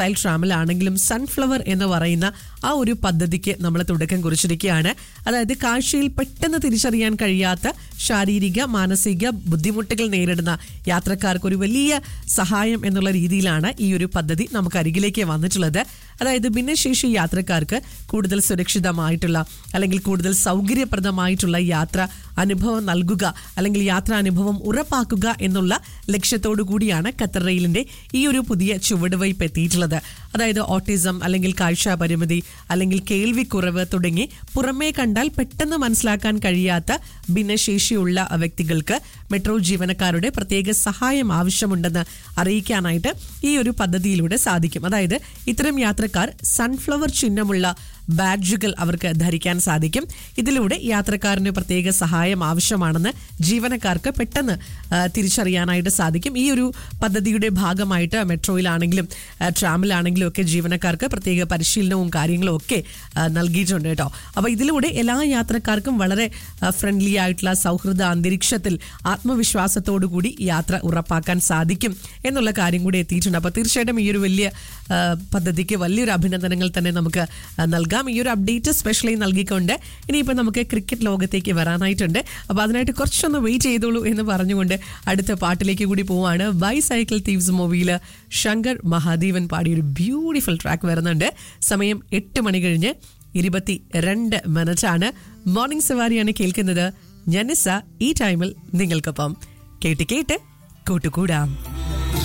tile trammel ആണെങ്കിലും sunflower എന്ന് പറയുന്ന ആ ഒരു പദ്ധതിക്ക് നമ്മൾ തുടക്കം കുറിച്ചിരിക്കുകയാണ് അതായത് കാഴ്ചയിൽ പെട്ടെന്ന് തിരിച്ചറിയാൻ കഴിയാത്ത ശാരീരിക മാനസിക ബുദ്ധിമുട്ടുകൾ നേരിടുന്ന യാത്രക്കാർക്ക് ഒരു വലിയ സഹായം എന്നുള്ള രീതിയിലാണ് ഈ ഒരു പദ്ധതി നമുക്ക് അരികിലേക്ക് വന്നിട്ടുള്ളത് അതായത് ഭിന്നശേഷി യാത്രക്കാർക്ക് കൂടുതൽ സുരക്ഷിതമായിട്ടുള്ള അല്ലെങ്കിൽ കൂടുതൽ സൗകര്യപ്രദമായിട്ടുള്ള യാത്ര അനുഭവം നൽകുക അല്ലെങ്കിൽ യാത്രാനുഭവം ഉറപ്പാക്കുക എന്നുള്ള ലക്ഷ്യത്തോടു കൂടിയാണ് ഖത്തർ റെയിലിന്റെ ഈ ഒരു പുതിയ ചുവടുവയ്പ് എത്തിയിട്ടുള്ളത് അതായത് ഓട്ടിസം അല്ലെങ്കിൽ കാഴ്ച പരിമിതി അല്ലെങ്കിൽ കേൾവിക്കുറവ് തുടങ്ങി പുറമേ കണ്ടാൽ പെട്ടെന്ന് മനസ്സിലാക്കാൻ കഴിയാത്ത ഭിന്നശേഷിയുള്ള വ്യക്തികൾക്ക് മെട്രോ ജീവനക്കാരുടെ പ്രത്യേക സഹായം ആവശ്യമുണ്ടെന്ന് അറിയിക്കാനായിട്ട് ഈ ഒരു പദ്ധതിയിലൂടെ സാധിക്കും അതായത് ഇത്തരം യാത്രക്കാർ സൺഫ്ലവർ ചിഹ്നമുള്ള ബാഡ്ജുകൾ അവർക്ക് ധരിക്കാൻ സാധിക്കും ഇതിലൂടെ യാത്രക്കാരന് പ്രത്യേക സഹായം ആവശ്യമാണെന്ന് ജീവനക്കാർക്ക് പെട്ടെന്ന് ആ, തിരിച്ചറിയാനായിട്ട് സാധിക്കും ഈ ഒരു പദ്ധതിയുടെ ഭാഗമായിട്ട് മെട്രോയിലാണെങ്കിലും ആ, ട്രാമിലാണെങ്കിലും ഒക്കെ ജീവനക്കാർക്ക് പ്രത്യേക പരിശീലനവും കാര്യങ്ങളും ഒക്കെ ആ, നൽകിയിട്ടുണ്ട് കേട്ടോ അപ്പോൾ ഇതിലൂടെ എല്ലാ യാത്രക്കാർക്കും വളരെ ഫ്രണ്ട്ലി ആയിട്ടുള്ള സൗഹൃദ അന്തരീക്ഷത്തിൽ ആത്മവിശ്വാസത്തോടു കൂടി യാത്ര ഉറപ്പാക്കാൻ സാധിക്കും എന്നുള്ള കാര്യം കൂടി എത്തിയിട്ടുണ്ട് അപ്പോൾ തീർച്ചയായിട്ടും ഈ ഒരു വലിയ ആ, പദ്ധതിക്ക് വലിയൊരു അഭിനന്ദനങ്ങൾ തന്നെ നമുക്ക് ആ, നൽകാം ഈ ഒരു അപ്ഡേറ്റ് സ്പെഷ്യലി നൽകിക്കൊണ്ട് ഇനിയിപ്പോൾ നമുക്ക് ക്രിക്കറ്റ് ലോകത്തേക്ക് വരാനായിട്ടുണ്ട് അപ്പോൾ അതിനായിട്ട് കുറച്ചൊന്ന് വെയിറ്റ് ചെയ്തോളൂ എന്ന് പറഞ്ഞുകൊണ്ട് അടുത്ത പാട്ടിലേക്ക് കൂടി പോവാണ് ബൈ സൈക്കിൾ തീവ്സ് മൂവിയിൽ ശങ്കർ മഹാദേവൻ പാടിയ ഒരു ബ്യൂട്ടിഫുൾ ട്രാക്ക് വരുന്നുണ്ട് സമയം എട്ട് മണി കഴിഞ്ഞ് ഇരുപത്തി രണ്ട് മിനിറ്റാണ് മോർണിംഗ് സവാരിയാണ് കേൾക്കുന്നത് ഞനിസ ഈ ടൈമിൽ നിങ്ങൾക്കൊപ്പം കേട്ട് കേട്ട് കൂട്ടുകൂടാം